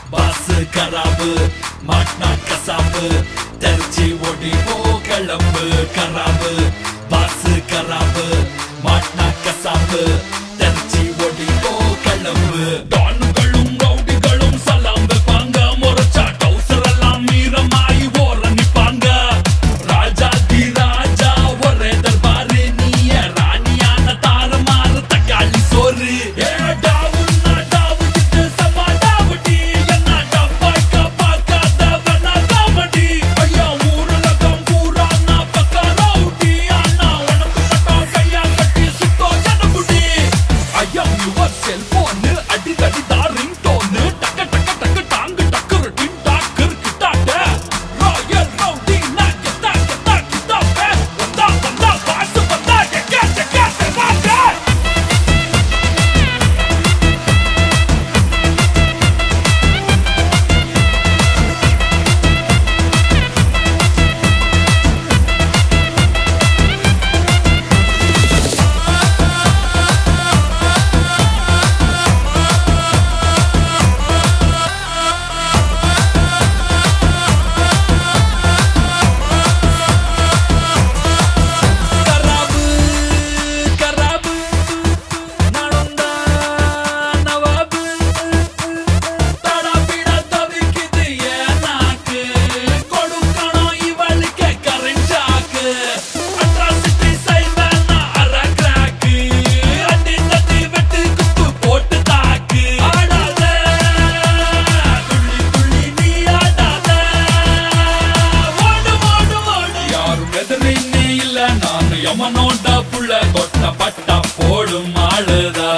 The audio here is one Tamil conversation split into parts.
பாசு கராபு மாட்னா கசாபு தெரிச்சி ஓடி போ கிளம்பு கராபு பாசு கராபு மாட்னா கசாபு தெரிச்சி ஓடி போ கிளம்பு டான்களும் ரவுடிகளும் சலாம் வைப்பாங்க முறைச்சா டவுசர் எல்லாம் மீறமாயி ஓர நிப்பாங்க ராஜா தி ராஜா ஒரே தர்பாரு நீய ராணியான தாரமாறு தக்காளி சோறு ஏடா உன்னா டாவுடிட்டு சமா டாவுடி என்ன டப்பாய்க்க பார்க்காத வண்ணா காமெடி ஐயா ஊருலகம் பூரா நான் பக்கா ரவுடி ஆனா உனக்கு மட்டும் கையா கட்டி சுத்தோ ஜனகுடி ஐயா யுவர் செல்போனு அடிதடி தான் ரிங்டோனு டக்க டக்க டக்க டாங்கு டக்குரு டின் டாக்கர் கிட்டாட்ட ராயல் ரவுடி நான் கெத்தா கெத்தா கிட்டாப்பே வந்தா வந்தா பாசு வந்தா எக்கா எக்கா செவாட்டே கராபு கராபு நானொந்தா நவாபு தடா பிட தவிக்குது என் நாக்கு கொடுக்கணும் இவளுக்கு கரண்ட் ஷாக்கு அட்ராசிட்டி செய்வேன் அற கிராக்கு அடி தட்டி வெட்டு குத்து போட்டு தாக்கு ஆடாத துள்ளி துள்ளி நீ ஆடாத ஓடு ஓடு ஓடு யாரும் எதிரின்னே இல்ல நான் யமனோட புள்ள கொட்ட பட்டா போடும் ஆளுதா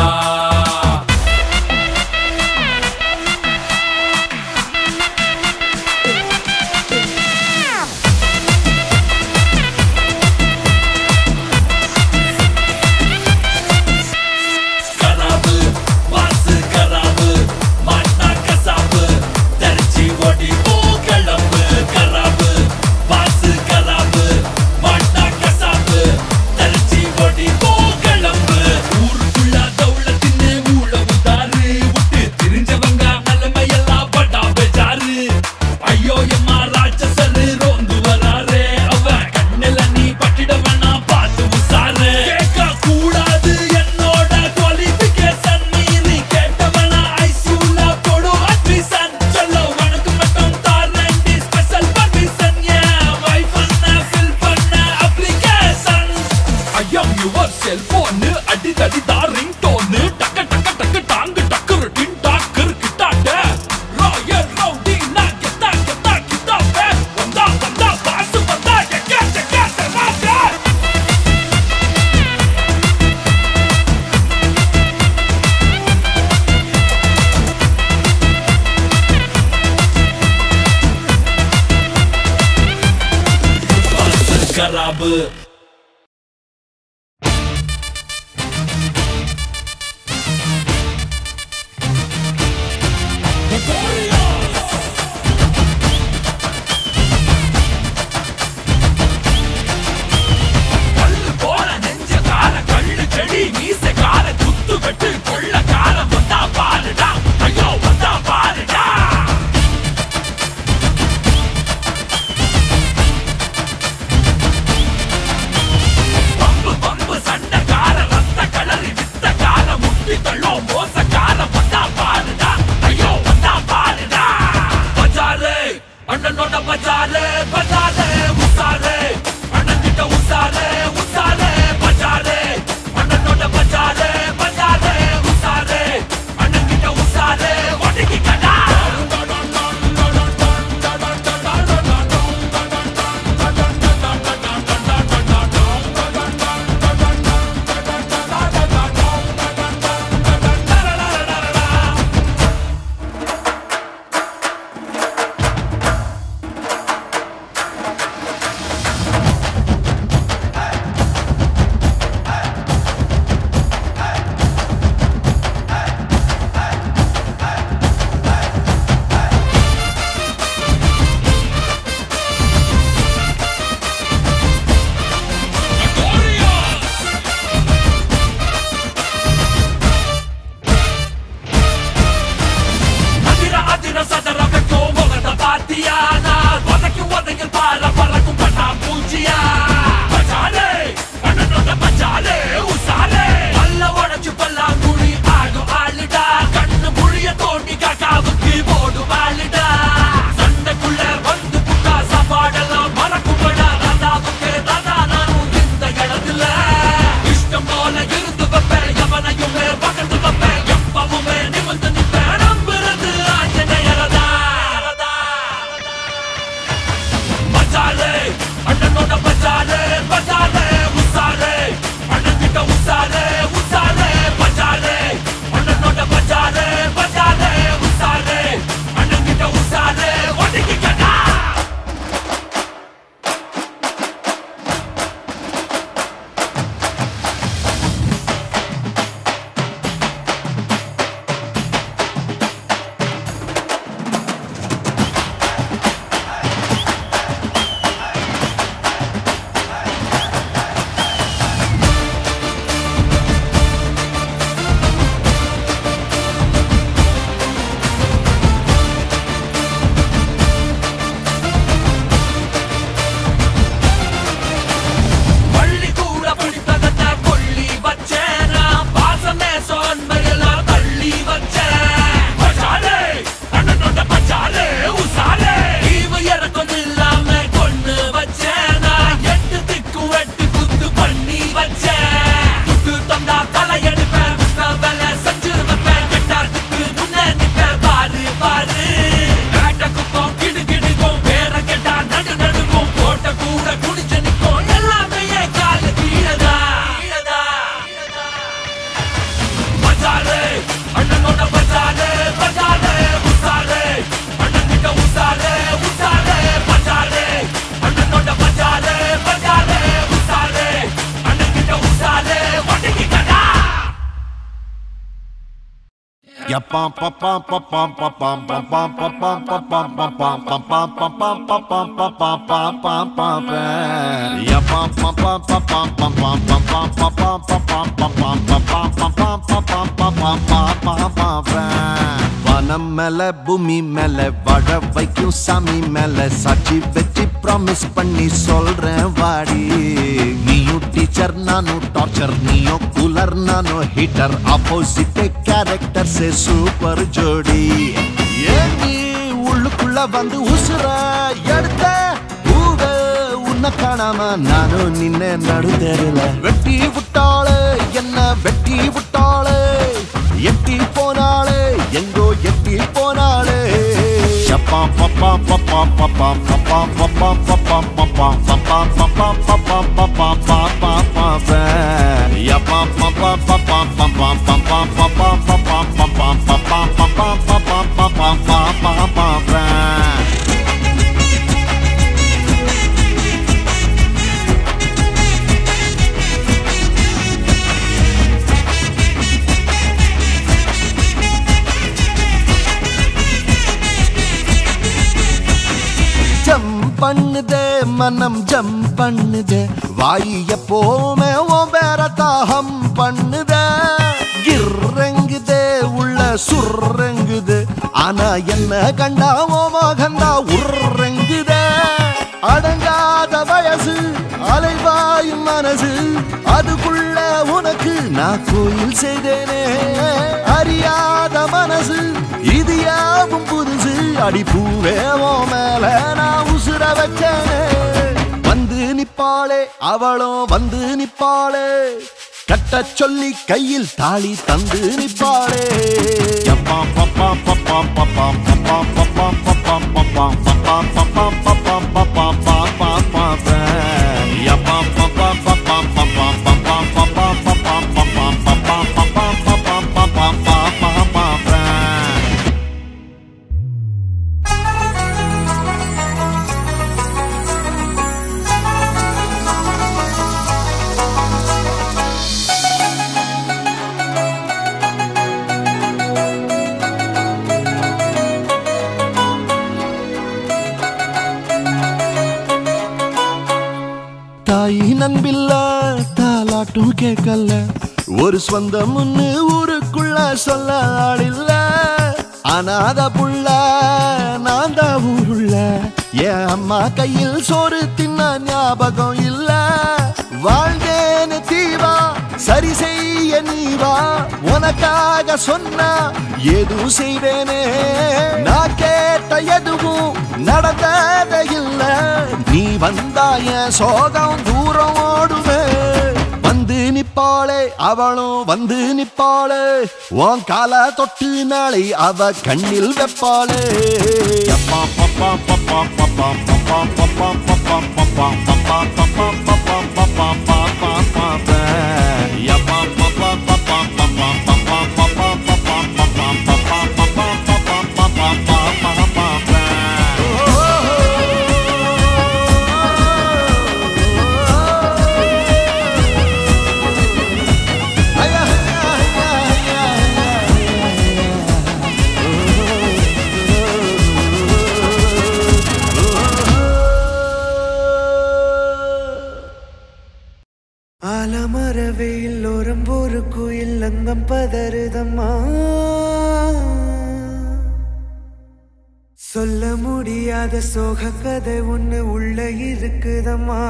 கராபு வாசு கராபு மாட்டா கசாபு தெரிச்சி ஓடி போ கிளம்பு கராபு வாசு கராபு மாட்டா கசாபு தெரிச்சி ஓடி போ கிளம்பு ஊருக்குள்ள தௌலத்தின்னு மூள உதாரு விட்டு திரிஞ்சவங்க நிலைமையெல்லாம் பட்டா பெஜாரு ஐயோ எம்மா ராட்சசரு ரோந்து வராரே அவ கண்ணில நீ பட்டிட வேணாம் பார்த்து உசாரு கேட்க கூடாது என்னோட குவாலிஃபிகேஷன் மீறி கேட்டவனா ஐசியூல போடு அட்மிஷன் சொல்ல உனக்கு மட்டும் தாரண்டி ஸ்பெஷல் பர்மிஷன் ஏன் வைஃப் பண்ண ஃபில் பண்ண அப்ளிகேஷன் ஐயா யுவர் செல்போனு அடிதடி தான் ரிங்டோனு டக்க டக்க டக்க டாங்கு டக்குரு டின் டாக்கர் கிட்டாட்ட ராயல் ரவுடி நான் கெத்தா கெத்தா கிட்டாப்பே வந்தா வந்தா பாசு வந்தா எக்கா எக்கா செவாட்டே பாசு கராபு கல்லு போல நெஞ்ச கால கள்ளு செடி மீச கால குத்து வெட்டு கொள்ள காலம் வந்தா பாருடா ஐயோ வந்தா பாருடா வனம் மேல பூமி மேல வாழ வைக்கும் சாமி மேல சாட்சி வச்சு ப்ராமிஸ் பண்ணி சொல்றேன் வாடி நீயும் டீச்சர் நானும் டார்ச்சர் நீயும் கூலர் நானும் ஹீட்டர் ஆப்போசிட் கேரக்டர் சே சூப்பர் ஜோடி ஏன் நீ உள்ளுக்குள்ள வந்து உசுர எடுத்த பூவ உன்னை காணாம நானும் நின்ன நடுத்தருல வெட்டி விட்டாளே என்ன வெட்டி விட்டாளே எட்டி போனாளே எங்கோ எட்டி போனாளே யப்பா பப்பா பப்பா பப்பா பப்பா பப்பா பப்பா பப்பா பப்பா பப்பா பப்பா பப்பா பப்பா பப்பா யப்பா பப்பா பப்பா பப்பா பப்பா பப்பா பப்பா பப்பா பப்பா பப்பா பப்பா பப்பா பப்பா பப்பா ஜம் பண்ணுதே மனம் ஜம் பண்ணுதே வாய் எப்போவுமே உன் பேர தாகம் பண்ணுதே கிர்ரெங்குதே உள்ள சுர்ரெங்குது ஆனா என்ன கண்டா ஓ மகந்தா உர்ரெங்குதே அடங்காத வயசு அலைவாயும் மனசு அதுக்குள்ள உனக்கு நான் கோயில் செய்தேனே அறியாத மனசு இது யாவும் புதுசு அடிப்பூவே ஓ மேல நான் உசுர வச்சேனே வந்து நிப்பாளே அவளும் வந்து நிப்பாளே கட்ட சொல்லி கையில் தாலி தந்து நிப்பாளே யப்பா பப்பா பப்பா பப்பா பப்பா பப்பா பப்பா பப்பா பப்பா பப்பா பப்பா பப்பா பப்பா பப்பா யப்பா பப்பா பப்பா பப்பா பப்பா பப்பா பப்பா பப்பா பப்பா பப்பா பப்பா பப்பா பப்பா பப்பா தாய் நண்பில்ல தாலாட்டும் கேட்கல ஒரு சொந்தம் முன்னு ஊருக்குள்ள சொல்ல ஆளில்ல அனாத புள்ள நான் தான் ஊருள்ள என் அம்மா கையில் சோறு தின்ன ஞாபகம் இல்ல வாழ்ந்தேன்னு தீவா சரி செய்ய நீவா உனக்காக சொன்னா எதுவும் செய்வேனே நான் கேட்ட எதுவும் நடந்ததே இல்ல நீ வந்தாய சோகம் தூரம் ஓடுவே வந்து நிப்பாளே அவளும் வந்து நிப்பாளே உன் கால தொட்டு நாளை அவ கண்ணில் வெப்பாளே அப்பா பப்பா பப்பா பப்பா பப்பா பப்பா பப்பா பப்பா பப்பா பப்பா பப்பா பப்பா பப்பா பப்பா யப்பா பப்பா பப்பா பப்பா பப்பா பப்பா பப்பா பப்பா பப்பா பப்பா பப்பா பப்பா பப்பா பப்பா ஆலமரவையில் ஓரம்போரு குயில் அங்கம் பதறுதம்மா சொல்ல முடியாத சோக கதை ஒண்ணு உள்ள இருக்குதம்மா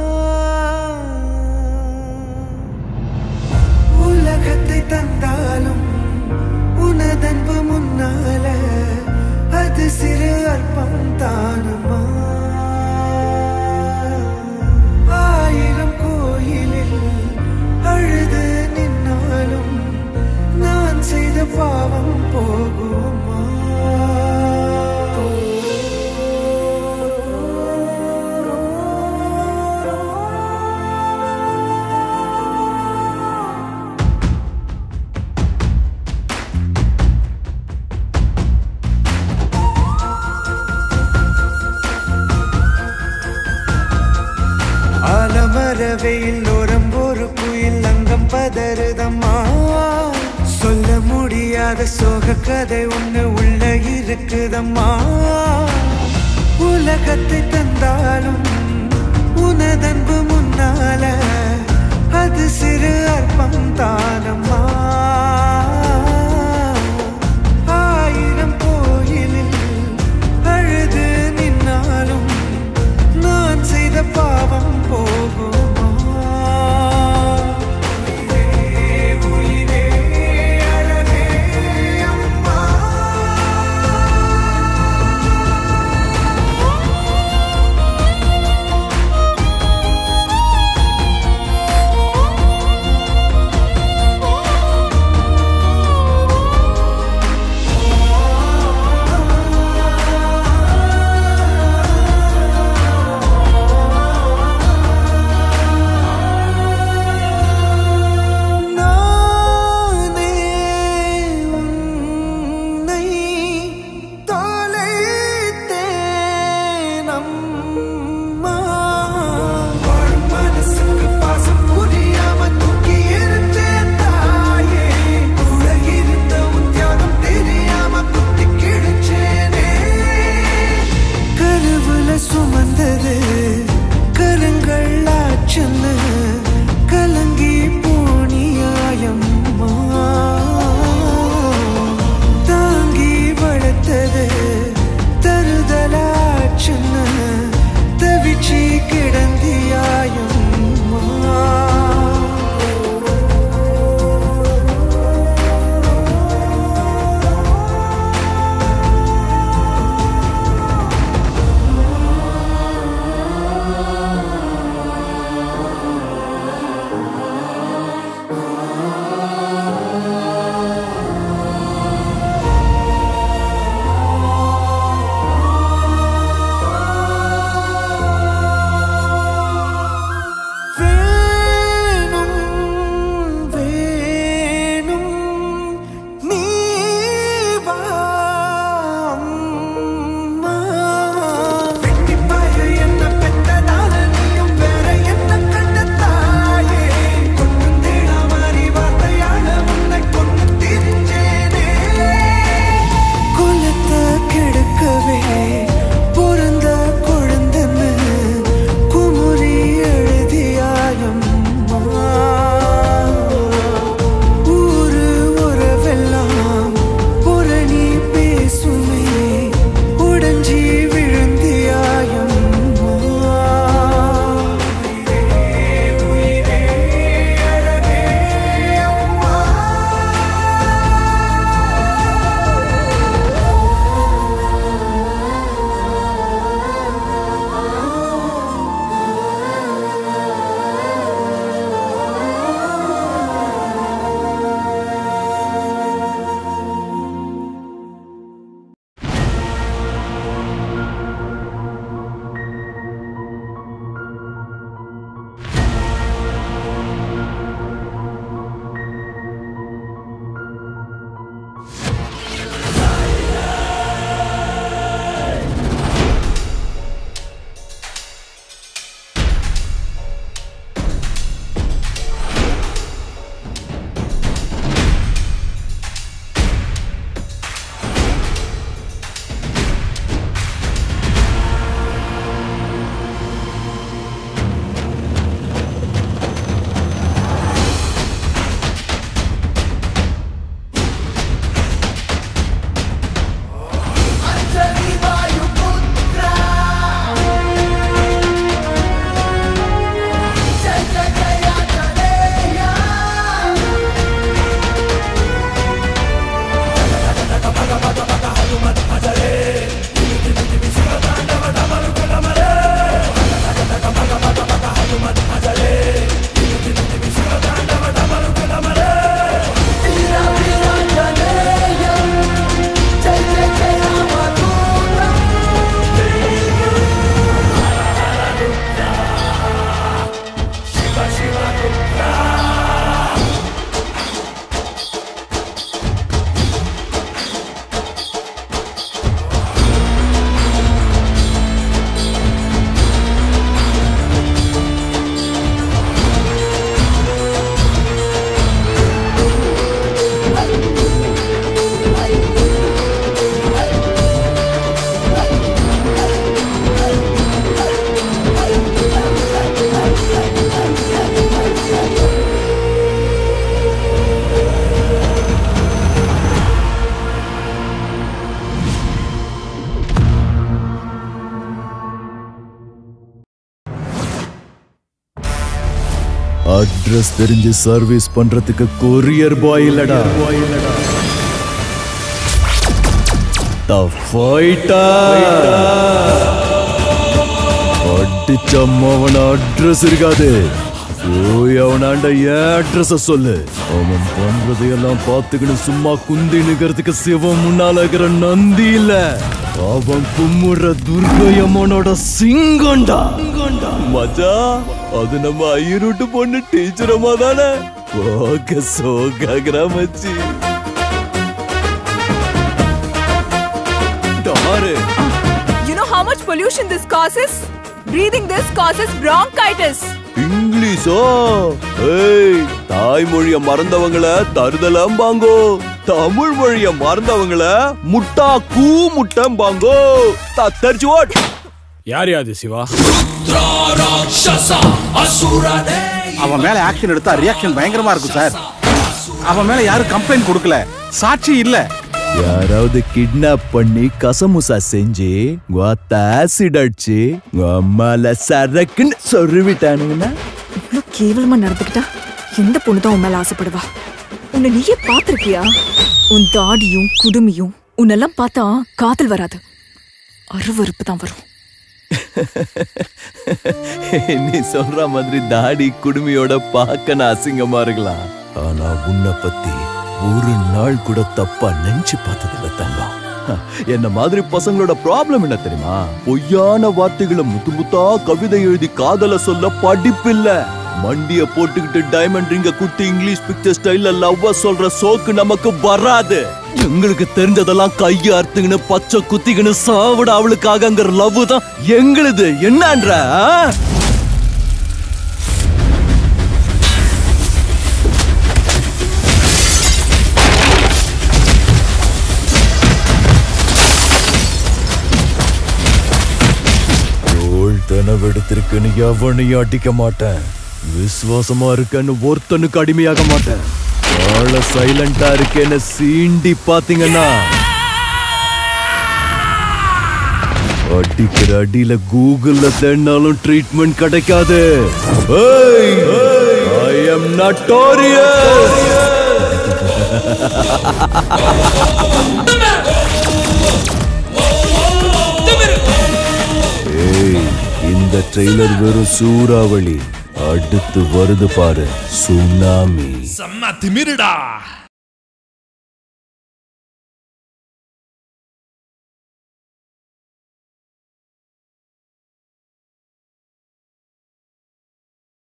உலகத்தை தந்தாலும் உனதன்பு முன்னால அது சிறு அற்பம் தானம்மா ஆயிரம் கோயிலில் அழுது நின்னாலும் நான் செய்த பாவம் போகுமா ஆலமரவையில் ஓரம் ஒரு குயில் அங்கம் பதறுதம்மா சொல்ல முடியாத தெரியாத சோக கதை ஒண்ணு உள்ள இருக்குதம்மா உலகத்தை தந்தாலும் உனதன்பு முன்னால அது சிறு அற்பம் தானம்மா ஆயிரம் கோயிலில் அழுது நின்னாலும் நான் செய்த பாவம் போகுமா உயிரே, உயிரே, அழகே அம்மா. Oh அட்ரஸ் தெரிஞ்சு சர்வீஸ் பண்றதுக்கு கொரியர் பாய் இல்லடா The fighter. அடிச்ச அவன அட்ரஸ் இருக்காது போய் அவனாண்ட என் அட்ரஸ சொல்லு அவன் பண்றதையெல்லாம் பார்த்துக்கிட்டு சும்மா குந்தி நிக்கிறதுக்கு சிவன் முன்னால இருக்கிற நந்தி இல்ல அவன் கும்முற துர்கையம்மனோட சிங்கண்டா மஜா அது நம்ம ஐயருட்டு பொண்ணு டீச்சர் அம்மா தானே போக சோகாகிரா மச்சி டாரு You know how much pollution this causes? Breathing this causes bronchitis. இங்கிலீஷோ ஏய் தாய்மொழிய மறந்தவங்கள தருதலம்பாங்கோ தமிழ் மொழிய மறந்தவங்கள முட்டா கூ முட்டம்பாங்கோ தத்தரிச்சு ஓட் யார் யாது சிவா ராட்சச அசுரனே அவன் மேல ஆக்ஷன் எடுத்தா ரியாக்ஷன் பயங்கரமா இருக்கும் சார் அவன் மேல யாரும் கம்ப்ளைண்ட் கொடுக்கல சாட்சி இல்ல யாராவது கிட்னாப் பண்ணி கசமுசா செஞ்சு கொத்த ஆசிட் அடிச்சு அம்மால சரக்குன்னு சொருவிட்டானுங்கன்னா இவ்வளவு கேவலமா நடந்துக்கிட்டா எந்த பொண்ணு தான் உன் மேல ஆசைப்படுவா உன்னை நீயே பார்த்திருக்கியா உன் தாடியும் குடுமியும் உன்னெல்லாம் பார்த்தா காதல் வராது அருவருப்பு தான் வரும் நீ சொல்ற மாதிரி தாடி குடுமையோட பார்க்க நான் அசிங்கமா இருக்கலாம் ஆனா உன்னை பத்தி ஒரு நாள் கூட தப்பா நினைச்சு பார்த்ததில்ல தங்கம் ஹ, என்ன மாதிரி பசங்களோட ப்ராப்ளம் என்ன தெரியுமா பொய்யான வார்த்தைகளை முத்து முத்தா கவிதை எழுதி காதல சொல்ல படிப்பில்ல மண்டிய போட்டுக்கிட்டு டைமண்ட் ரிங்க குத்தி இங்கிலீஷ் பிக்சர் ஸ்டைல்ல லவ்வ சொல்ற சோக்கு நமக்கு வராது எங்களுக்கு தெரிஞ்சதெல்லாம் கைய அறுத்துக்கின்னு பச்சை குத்திக்கின்னு சாவிட அவளுக்காகங்கிற லவ் தான் எங்களுது என்னன்ற ஆ? தோள் தனவெடுத்திருக்குன்னு எவனையும் அடிக்க மாட்டேன் விசுவாசமா இருக்கன்னு ஒருத்தனுக்கு அடிமையாக மாட்டேன் ஆள சைலண்டா இருக்கேன்னு சீண்டி பாத்தீங்கன்னா அடிக்கிற அடியில கூகுள்ல தேடினாலும் ட்ரீட்மெண்ட் கிடைக்காது ஐ எம் நட்டோரியஸ் ஏய் இந்த ட்ரெய்லர் வெறும் சூறாவளி அடுத்து வருது பாரு சுனாமி செம்ம திமிருடா